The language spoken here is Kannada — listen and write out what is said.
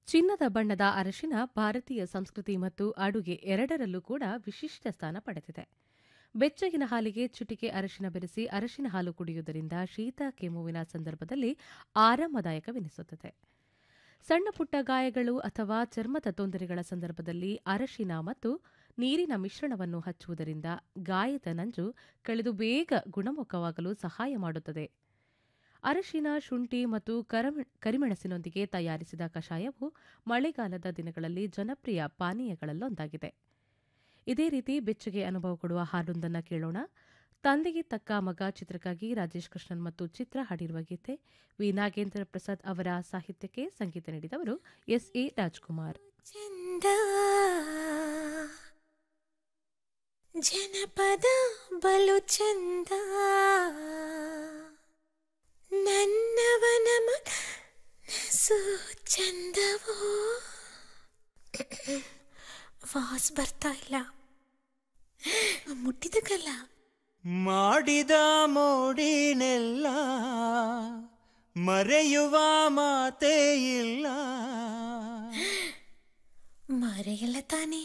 ಚಿನ್ನದ ಬಣ್ಣದ ಅರಶಿನ ಭಾರತೀಯ ಸಂಸ್ಕೃತಿ ಮತ್ತು ಅಡುಗೆ ಎರಡರಲ್ಲೂ ಕೂಡ ವಿಶಿಷ್ಟ ಸ್ಥಾನ ಪಡೆದಿದೆ ಬೆಚ್ಚಗಿನ ಹಾಲಿಗೆ ಚುಟಿಕೆ ಅರಶಿನ ಬೆರೆಸಿ ಅರಶಿನ ಹಾಲು ಕುಡಿಯುವುದರಿಂದ ಶೀತ ಕೆಮ್ಮುವಿನ ಸಂದರ್ಭದಲ್ಲಿ ಆರಾಮದಾಯಕವೆನಿಸುತ್ತದೆ ಸಣ್ಣ ಪುಟ್ಟ ಗಾಯಗಳು ಅಥವಾ ಚರ್ಮದ ತೊಂದರೆಗಳ ಸಂದರ್ಭದಲ್ಲಿ ಅರಶಿನ ಮತ್ತು ನೀರಿನ ಮಿಶ್ರಣವನ್ನು ಹಚ್ಚುವುದರಿಂದ ಗಾಯದ ನಂಜು ಕಳೆದು ಬೇಗ ಗುಣಮುಖವಾಗಲು ಸಹಾಯ ಮಾಡುತ್ತದೆ ಅರಶಿನ ಶುಂಠಿ ಮತ್ತು ಕರಮ- ಕರಿಮೆಣಸಿನೊಂದಿಗೆ ತಯಾರಿಸಿದ ಕಷಾಯವು ಮಳೆಗಾಲದ ದಿನಗಳಲ್ಲಿ ಜನಪ್ರಿಯ ಪಾನೀಯಗಳಲ್ಲೊಂದಾಗಿದೆ ಇದೇ ರೀತಿ ಬೆಚ್ಚಗೆ ಅನುಭವ ಕೊಡುವ ಹಾಡೊಂದನ್ನು ಕೇಳೋಣ ತಂದೆಗೆ ತಕ್ಕ ಮಗ ಚಿತ್ರಕ್ಕಾಗಿ ರಾಜೇಶ್ ಕೃಷ್ಣನ್ ಮತ್ತು ಚಿತ್ರ ಹಾಡಿರುವ ಗೀತೆ ವಿ ನಾಗೇಂದ್ರ ಪ್ರಸಾದ್ ಅವರ ಸಾಹಿತ್ಯಕ್ಕೆ ಸಂಗೀತ ನೀಡಿದವರು ಎಸ್ ಎ ರಾಜ್ಕುಮಾರ್ ಚಂದ ಜನಪದ ಬಲು ಚಂದ ನನ್ನವನ ಮನಸ್ಸು ಚಂದವೋ ವಾಸ್ ಬರ್ತಾ ಇಲ್ಲ ಮುಟ್ಟಿದಕ್ಕಲ್ಲ ಮಾಡಿದ ಮೋಡಿನೆಲ್ಲ ಮರೆಯುವ ಮಾತೇ ಇಲ್ಲ ಮರೆಯಲ್ಲ ತಾನೇ